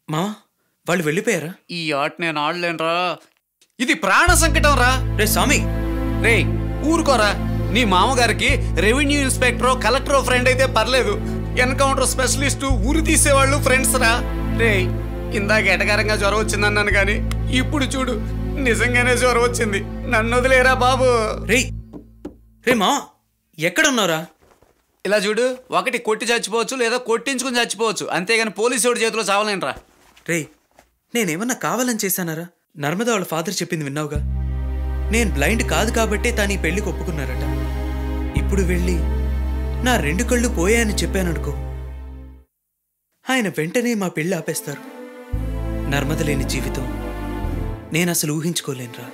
మావా వాళ్ళు వెళ్ళిపోయారా ఈ ఆట నేను ఆడలేనురా ఇది ప్రాణ సంకటం రా రే స్వామి రే ఊరుకోరా నీ మామగారికి రెవెన్యూ ఇన్స్పెక్టర్ కలెక్టర్ ఫ్రెండ్ అయితే పర్లేదు ఎన్కౌంటర్ స్పెషలిస్టు ఊరు తీసేవాళ్ళు ఫ్రెండ్స్ రా రే ఇందాక ఎటకారంగా జ్వరం వచ్చిందన్నాను కానీ ఇప్పుడు చూడు నిజంగానే జ్వరం వచ్చింది నన్ను వదిలేరా బాబు రే రే మావా ఎక్కడున్నారా ఇలా చూడు ఒకటి కొట్టి చచ్చిపోవచ్చు లేదా కొట్టించుకుని చచ్చిపోవచ్చు అంతేగాని పోలీసు వాడి చేతిలో చావలేనురా రే నేనేమన్నా కావాలని చేశానారా నర్మదా వాళ్ళ ఫాదర్ చెప్పింది విన్నావుగా నేను బ్లైండ్ కాదు కాబట్టే తాను ఈ పెళ్లికి ఒప్పుకున్నారట ఇప్పుడు వెళ్ళి నా రెండు కళ్ళు పోయాయని చెప్పాననుకో ఆయన వెంటనే మా పెళ్లి ఆపేస్తారు నర్మద లేని జీవితం నేను అసలు ఊహించుకోలేనురా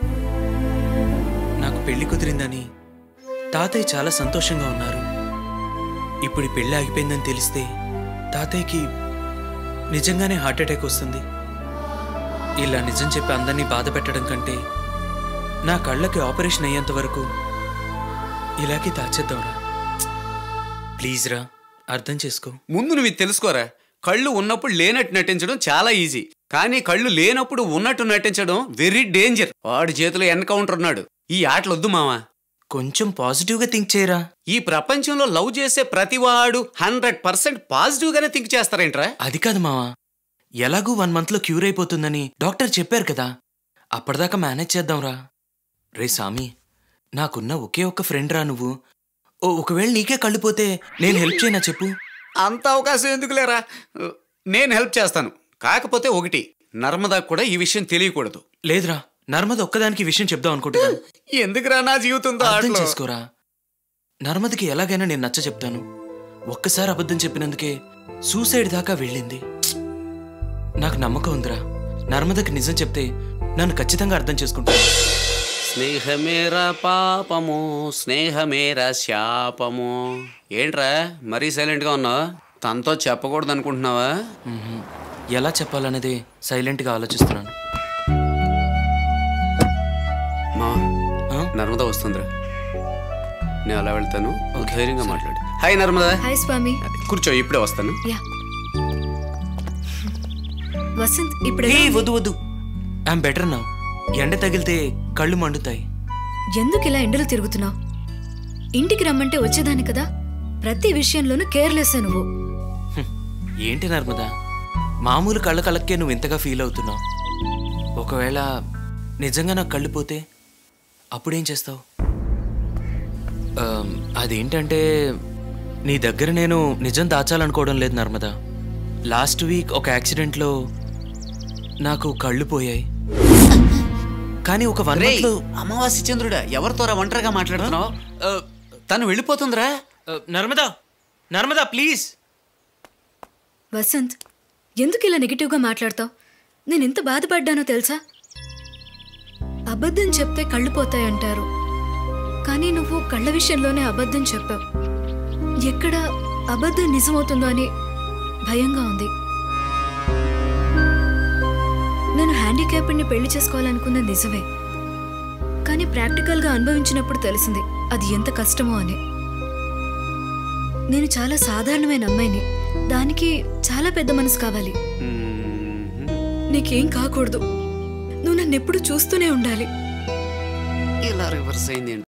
నాకు పెళ్లి కుదిరిందని తాతయ్య చాలా సంతోషంగా ఉన్నారు ఇప్పుడు ఈ పెళ్లి ఆగిపోయిందని తెలిస్తే తాతయ్యకి నిజంగానే హార్ట్ అటాక్ వస్తుంది ఇలా నిజం చెప్పి అందరినీ బాధ పెట్టడం కంటే నా కళ్ళకి ఆపరేషన్ అయ్యేంత వరకు ఇలాగే దాచేద్దాంరా ప్లీజ్ రా అర్థం చేసుకో ముందు నువ్వు ఇది తెలుసుకోరా కళ్ళు ఉన్నప్పుడు లేనట్టు నటించడం చాలా ఈజీ కానీ కళ్ళు లేనప్పుడు ఉన్నట్టు నటించడం వెరీ డేంజర్ వాడి చేతిలో ఎన్కౌంటర్ ఉన్నాడు ఈ ఆటలు వద్దు మావా కొంచెం పాజిటివ్గా థింక్ చేయరా ఈ ప్రపంచంలో లవ్ చేసే ప్రతివాడు హండ్రెడ్ పర్సెంట్ పాజిటివ్ గానే థింక్ చేస్తారేంట్రా అది కాదు మావా ఎలాగూ వన్ మంత్లో క్యూర్ అయిపోతుందని డాక్టర్ చెప్పారు కదా అప్పటిదాకా మేనేజ్ చేద్దాంరా రే సామి నాకున్న ఒకే ఒక్క ఫ్రెండ్ రా నువ్వు ఓ ఒకవేళ నీకే కళ్ళు పోతే నేను హెల్ప్ చేయనా చెప్పు అంత అవకాశం ఎందుకు లేరా నేను హెల్ప్ చేస్తాను కాకపోతే ఒకటి నర్మదాకు కూడా ఈ విషయం తెలియకూడదు లేదురా నర్మద ఒక్కదానికి ఈ విషయం చెప్దాం అనుకుంటున్నాను ఎందుకురా నా జీవితంతో అర్థం ఆటలు చేసుకోరా నర్మదకి ఎలాగైనా నేను నచ్చ చెప్తాను ఒక్కసారి అబద్ధం చెప్పినందుకే సూసైడ్ దాకా వెళ్ళింది నాకు నమ్మకం ఉందిరా నర్మదకి నిజం చెప్తే నన్ను ఖచ్చితంగా అర్థం చేసుకుంటాను స్నేహమేరా పాపము స్నేహమేరా శాపము ఏంట్రా మరీ సైలెంట్గా ఉన్నావు తనతో చెప్పకూడదు అనుకుంటున్నావా మ్మ్. ఎలా చెప్పాలనేది సైలెంట్గా ఆలోచిస్తున్నాను మా ఆ? నర్మదా వస్తుందిరా నేను అలా వెళ్తాను ధైర్యంగా మాట్లాడు హాయ్ నర్మదా హాయ్ స్వామి కూర్చో ఇప్పుడే వస్తాను యా వసంత్ ఇప్పుడు ఏ ఎలా ఉంది? వద్దు వద్దు ఐఎమ్ బెటర్ నా ఎండ తగిలితే కళ్ళు మండుతాయి ఎందుకు ఇలా ఎండలు తిరుగుతున్నావు ఇంటికి రమ్మంటే వచ్చేదాన్ని కదా ప్రతి విషయంలోనూ కేర్లెస్ నువ్వు హ్మ్. ఏంటి నర్మదా మామూలు కళ్ళ కళ్ళకే నువ్వు ఇంతగా ఫీల్ అవుతున్నావు ఒకవేళ నిజంగా నాకు కళ్ళు పోతే అప్పుడేం చేస్తావు ఆమ్, అదేంటంటే నీ దగ్గర నేను నిజం దాచాలనుకోవడం లేదు నర్మదా లాస్ట్ వీక్ ఒక యాక్సిడెంట్లో నాకు కళ్ళు పోయాయి కానీ ఒక వన్ రేయ్, మంత్లో అమావాస్య చంద్రుడా ఎవరితోరా ఒంటరిగా మాట్లాడుతున్నావు ఆ, తను వెళ్ళిపోతుందిరా ఆ, నర్మదా నర్మదా ప్లీజ్ వసంత్ ఎందుకు ఇలా నెగిటివ్గా మాట్లాడతావు నేను ఎంత బాధపడ్డానో తెలుసా అబద్ధం చెప్తే కళ్ళు పోతాయంటారు కానీ నువ్వు కళ్ళ విషయంలోనే అబద్ధం చెప్పావు ఎక్కడ అబద్ధం నిజమవుతుందో అని భయంగా ఉంది నేను హ్యాండిక్యాప్డ్ని పెళ్లి చేసుకోవాలనుకున్న నిజమే కానీ ప్రాక్టికల్గా అనుభవించినప్పుడు తెలిసింది అది ఎంత కష్టమో అని నేను చాలా సాధారణమైన అమ్మాయిని దానికి చాలా పెద్ద మనసు కావాలి నీకేం కాకూడదు నువ్వు నన్ను ఎప్పుడు చూస్తూనే ఉండాలి ఇలా రివర్స్ అయింది